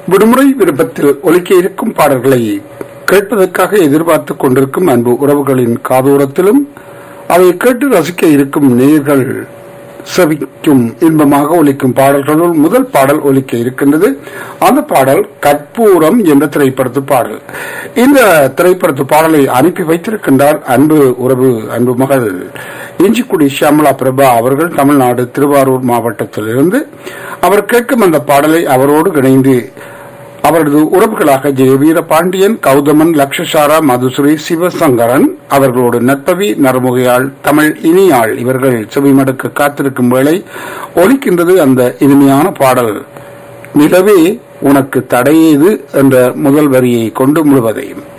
விடுமுறை விருப்பத்தில் ஒலிக்க இருக்கும் பாடல்களை கேட்பதற்காக எதிர்பார்த்துக் கொண்டிருக்கும் அன்பு உறவுகளின் காதோரத்திலும் அதை கேட்டு ரசிக்க இருக்கும் நேர்கள் செவிக்கும் இன்பமாக ஒலிக்கும் பாடல்களுள் முதல் பாடல் ஒலிக்க இருக்கின்றது அந்த பாடல் கற்பூரம் என்ற திரைப்படத்து பாடல் இந்த திரைப்படத்து பாடலை அனுப்பி வைத்திருக்கின்றார் அன்பு உறவு அன்பு மகள் இஞ்சிக்குடி ஷியாமலா பிரபா அவர்கள் தமிழ்நாடு திருவாரூர் மாவட்டத்திலிருந்து அவர் கேட்கும் அந்த பாடலை அவரோடு இணைந்து அவரது உறவுகளாக ஜெய வீரபாண்டியன் கௌதமன் லக்ஷசாரா மதுசுரி சிவசங்கரன் அவர்களோடு நட்பவி நரமுகையாள் தமிழ் இனியாள் இவர்கள் செவிமடுக்க காத்திருக்கும் வேளை ஒலிக்கின்றது அந்த இனிமையான பாடல் நிலவே உனக்கு தடையேது என்ற முதல் வரியை கொண்டு முழுவதையும்